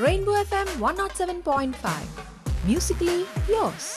Rainbow FM 107.5. Musically yours.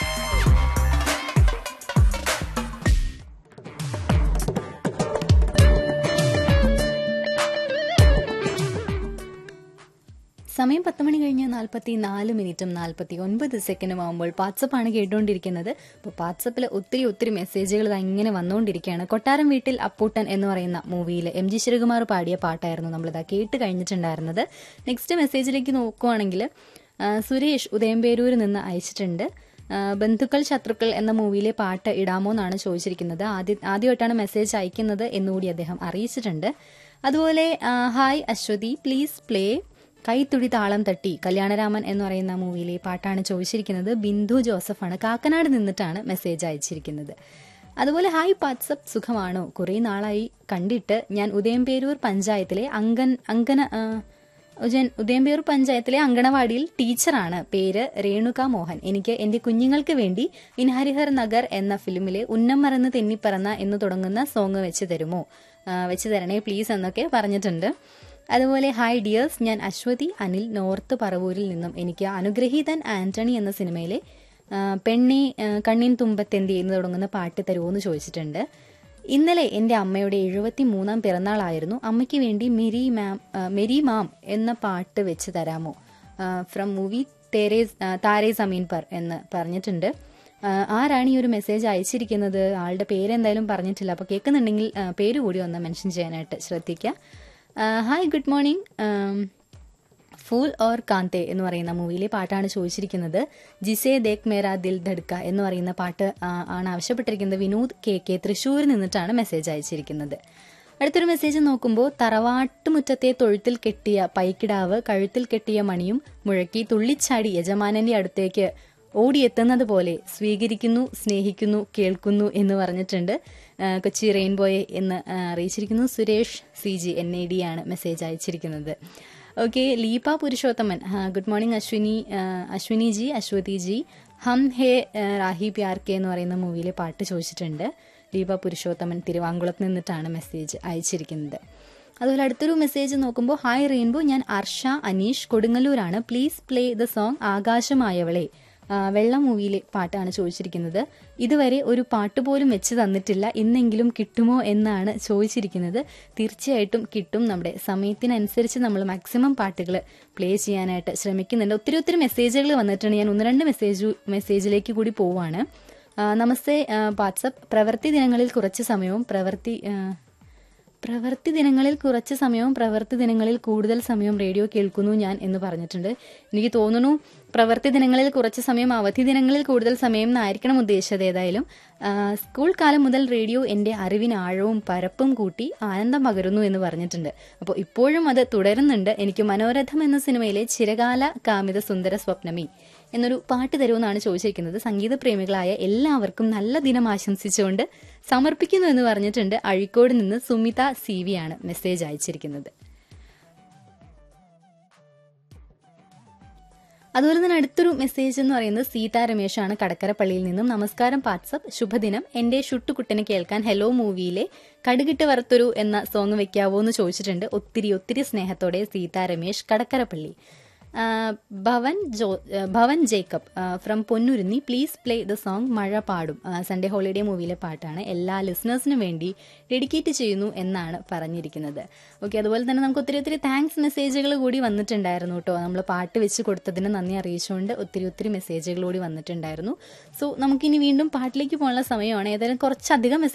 സമയം പത്ത് മണി കഴിഞ്ഞ് നാൽപ്പത്തി നാല് മിനിറ്റും നാൽപ്പത്തി ഒൻപത് സെക്കൻഡും ആകുമ്പോൾ വാട്സപ്പാണ് കേട്ടുകൊണ്ടിരിക്കുന്നത് അപ്പോൾ വാട്സപ്പിൽ ഒത്തിരി ഒത്തിരി മെസ്സേജുകൾ ദാ ഇങ്ങനെ വന്നുകൊണ്ടിരിക്കുകയാണ് കൊട്ടാരം വീട്ടിൽ അപ്പൂട്ടൻ എന്ന് പറയുന്ന മൂവിയിൽ എം ജി ശ്രീകുമാർ പാടിയ പാട്ടായിരുന്നു നമ്മളിതാ കേട്ട് കഴിഞ്ഞിട്ടുണ്ടായിരുന്നത് നെക്സ്റ്റ് മെസ്സേജിലേക്ക് നോക്കുവാണെങ്കിൽ ആ, സുരേഷ് ഉദയംപേരൂരിൽ നിന്ന് അയച്ചിട്ടുണ്ട് ആ, ബന്ധുക്കൾ ശത്രുക്കൾ എന്ന മൂവിയിലെ പാട്ട് ഇടാമോ എന്നാണ് ചോദിച്ചിരിക്കുന്നത് ആദ്യ ആദ്യമായിട്ടാണ് മെസ്സേജ് അയക്കുന്നത് എന്നുകൂടി അദ്ദേഹം അറിയിച്ചിട്ടുണ്ട് അതുപോലെ ആ, hi Ashwathi please play Kaithudi Thalam Thatti Kalyanaraman എന്ന് പറയുന്ന മൂവിയിലെ പാട്ടാണ് ചോദിച്ചിരിക്കുന്നത് ബിന്ദു ജോസഫാണ് കാക്കനാട് നിന്നിട്ടാണ് മെസ്സേജ് അയച്ചിരിക്കുന്നത് അതുപോലെ ഹായ് വാട്സപ്പ് സുഖമാണോ കുറേ നാളായി കണ്ടിട്ട് ഞാൻ ഉദയംപേരൂർ പഞ്ചായത്തിലെ അങ്കൻ അങ്കന ആ, ഉജൻ- ഉദയംപേരൂർ പഞ്ചായത്തിലെ അങ്കണവാടിയിൽ ടീച്ചറാണ് പേര് രേണുക മോഹൻ എനിക്ക് എന്റെ കുഞ്ഞുങ്ങൾക്ക് വേണ്ടി ഇൻ ഹരിഹർ നഗർ എന്ന ഫിലിമിലെ ഉന്നം മറന്ന് തെന്നിപ്പറന്ന എന്ന് തുടങ്ങുന്ന സോങ് വെച്ച് തരുമോ ആ, വെച്ച് തരണേ പ്ലീസ് എന്നൊക്കെ പറഞ്ഞിട്ടുണ്ട് അതുപോലെ ഹായ് ഡിയേഴ്സ് ഞാൻ അശ്വതി അനിൽ നോർത്ത് പറവൂരിൽ നിന്നും എനിക്ക് അനുഗ്രഹീതൻ ആന്റണി എന്ന സിനിമയിലെ ആ, പെണ്ണി ആ, കണ്ണിൻ തുമ്പത്തെന്തി എന്ന് തുടങ്ങുന്ന പാട്ട് തരുമോ എന്ന് ചോദിച്ചിട്ടുണ്ട് ഇന്നലെ എൻ്റെ അമ്മയുടെ എഴുപത്തി മൂന്നാം പിറന്നാളായിരുന്നു അമ്മയ്ക്ക് വേണ്ടി മെരി മാം ആ, മെരി മാം എന്ന പാട്ട് വെച്ച് തരാമോ ഫ്രം മൂവി തേരേസ് ആ, താരേ സമീൻ പർ എന്ന് പറഞ്ഞിട്ടുണ്ട് ആ, ആരാണ് ഈ ഒരു മെസ്സേജ് അയച്ചിരിക്കുന്നത് ആളുടെ പേര് എന്തായാലും പറഞ്ഞിട്ടില്ല അപ്പോൾ കേൾക്കുന്നുണ്ടെങ്കിൽ ആ, പേര് കൂടി ഒന്ന് മെൻഷൻ ചെയ്യാനായിട്ട് ശ്രദ്ധിക്കുക hi good morning Phool Aur Kaante എന്ന് പറയുന്ന മൂവിയിലെ പാട്ടാണ് ചോദിച്ചിരിക്കുന്നത് ജിസേ ദേഖ് മേരാ ദിൽ ധഡ്ക എന്ന് പറയുന്ന പാട്ട് ആ, ആണ് ആവശ്യപ്പെട്ടിരിക്കുന്നത് വിനോദ് കെ കെ തൃശ്ശൂരിൽ നിന്നിട്ടാണ് മെസ്സേജ് അയച്ചിരിക്കുന്നത് അടുത്തൊരു മെസ്സേജ് നോക്കുമ്പോൾ തറവാട്ടുമുറ്റത്തെ തൊഴുത്തിൽ കെട്ടിയ പൈക്കിടാവ് കഴുത്തിൽ കെട്ടിയ മണിയും മുഴക്കി തുള്ളിച്ചാടി യജമാനന്റെ അടുത്തേക്ക് ഓടിയെത്തുന്നത് പോലെ സ്വീകരിക്കുന്നു സ്നേഹിക്കുന്നു കേൾക്കുന്നു എന്ന് പറഞ്ഞിട്ടുണ്ട് ആ, കൊച്ചി റെയിൻബോയെ എന്ന് ആ, അറിയിച്ചിരിക്കുന്നു Suresh C G N A D ആണ് മെസ്സേജ് അയച്ചിരിക്കുന്നത് ഓക്കെ ലീപ പുരുഷോത്തമൻ ആ, ഗുഡ് മോർണിംഗ് അശ്വിനി ആ, അശ്വിനി ജി അശ്വതി ജി ഹം ഹേ ആ, രാഹി പ്യാർ കെ എന്ന് പറയുന്ന മൂവിയിലെ പാട്ട് ചോദിച്ചിട്ടുണ്ട് ലീപ പുരുഷോത്തമൻ തിരുവാങ്കുളത്ത് നിന്നിട്ടാണ് മെസ്സേജ് അയച്ചിരിക്കുന്നത് അതുപോലെ അടുത്തൊരു മെസ്സേജ് നോക്കുമ്പോൾ ഹായ് റെയിൻബോ ഞാൻ അർഷ അനീഷ് കൊടുങ്ങല്ലൂരാണ് പ്ലീസ് പ്ലേ ദ സോങ് ആകാശമായവളെ ആ, വെള്ള മൂവിയിലെ പാട്ടാണ് ചോദിച്ചിരിക്കുന്നത് ഇതുവരെ ഒരു പാട്ട് പോലും വെച്ച് തന്നിട്ടില്ല ഇന്നെങ്കിലും കിട്ടുമോ എന്നാണ് ചോദിച്ചിരിക്കുന്നത് തീർച്ചയായിട്ടും കിട്ടും നമ്മുടെ സമയത്തിനനുസരിച്ച് നമ്മൾ മാക്സിമം പാട്ടുകൾ പ്ലേ ചെയ്യാനായിട്ട് ശ്രമിക്കുന്നുണ്ട് ഒത്തിരി ഒത്തിരി മെസ്സേജുകൾ വന്നിട്ടുണ്ട് ഞാൻ ഒന്ന് രണ്ട് മെസ്സേജ് മെസ്സേജിലേക്ക് കൂടി പോവാണ് ആ, നമസ്തേ ആ, വാട്സപ്പ് പ്രവൃത്തി ദിനങ്ങളിൽ കുറച്ച് സമയവും പ്രവൃത്തി ആ, പ്രവൃത്തി ദിനങ്ങളിൽ കുറച്ച് സമയവും പ്രവൃത്തി ദിനങ്ങളിൽ കൂടുതൽ സമയവും റേഡിയോ കേൾക്കുന്നു ഞാൻ എന്ന് പറഞ്ഞിട്ടുണ്ട് എനിക്ക് തോന്നുന്നു പ്രവൃത്തി ദിനങ്ങളിൽ കുറച്ച് സമയം അവധി ദിനങ്ങളിൽ കൂടുതൽ സമയം എന്നായിരിക്കണം ഉദ്ദേശിച്ചത് ഏതായാലും ആ, സ്കൂൾ കാലം മുതൽ റേഡിയോ എൻ്റെ അറിവിന് ആഴവും പരപ്പും കൂട്ടി ആനന്ദം പകരുന്നു എന്ന് പറഞ്ഞിട്ടുണ്ട് അപ്പോൾ ഇപ്പോഴും അത് തുടരുന്നുണ്ട് എനിക്ക് മനോരഥം എന്ന സിനിമയിലെ ചിരകാല കാമിത സുന്ദര സ്വപ്നമേ എന്നൊരു പാട്ട് തരുമെന്നാണ് ചോദിച്ചിരിക്കുന്നത് സംഗീത പ്രേമികളായ എല്ലാവർക്കും നല്ല ദിനം ആശംസിച്ചുകൊണ്ട് സമർപ്പിക്കുന്നു എന്ന് പറഞ്ഞിട്ടുണ്ട് അഴീക്കോട് നിന്ന് സുമിത സി വി ആണ് മെസ്സേജ് അയച്ചിരിക്കുന്നത് അതുപോലെ തന്നെ അടുത്തൊരു മെസ്സേജ് എന്ന് പറയുന്നത് സീതാ രമേശാണ് കടക്കരപ്പള്ളിയിൽ നിന്നും നമസ്കാരം വാട്സപ്പ് ശുഭദിനം എന്റെ ഷുട്ടുകുട്ടനെ കേൾക്കാൻ ഹലോ മൂവിയിലെ കടുകിട്ട് വറുത്തൊരു എന്ന സോങ് വെക്കാവോ എന്ന് ചോദിച്ചിട്ടുണ്ട് ഒത്തിരി ഒത്തിരി സ്നേഹത്തോടെ സീതാ രമേശ് കടക്കരപ്പള്ളി ആ, ഭവൻ ജോ ആ, Bhavan Jacob from Ponnurunni please play the song Mazha Paadum Sunday holiday മൂവിയിലെ പാട്ടാണ് എല്ലാ ലിസണേഴ്സിനും വേണ്ടി ഡെഡിക്കേറ്റ് ചെയ്യുന്നു എന്നാണ് പറഞ്ഞിരിക്കുന്നത് ഓക്കെ അതുപോലെ തന്നെ നമുക്ക് ഒത്തിരി ഒത്തിരി താങ്ക്സ് മെസ്സേജുകൾ കൂടി വന്നിട്ടുണ്ടായിരുന്നു കേട്ടോ നമ്മൾ പാട്ട് വെച്ച് കൊടുത്തതിന് നന്ദി അറിയിച്ചുകൊണ്ട് ഒത്തിരി ഒത്തിരി മെസ്സേജുകൾ കൂടി വന്നിട്ടുണ്ടായിരുന്നു സോ നമുക്കിനി വീണ്ടും പാട്ടിലേക്ക് പോകാനുള്ള സമയമാണ് ഏതായാലും കുറച്ചധികം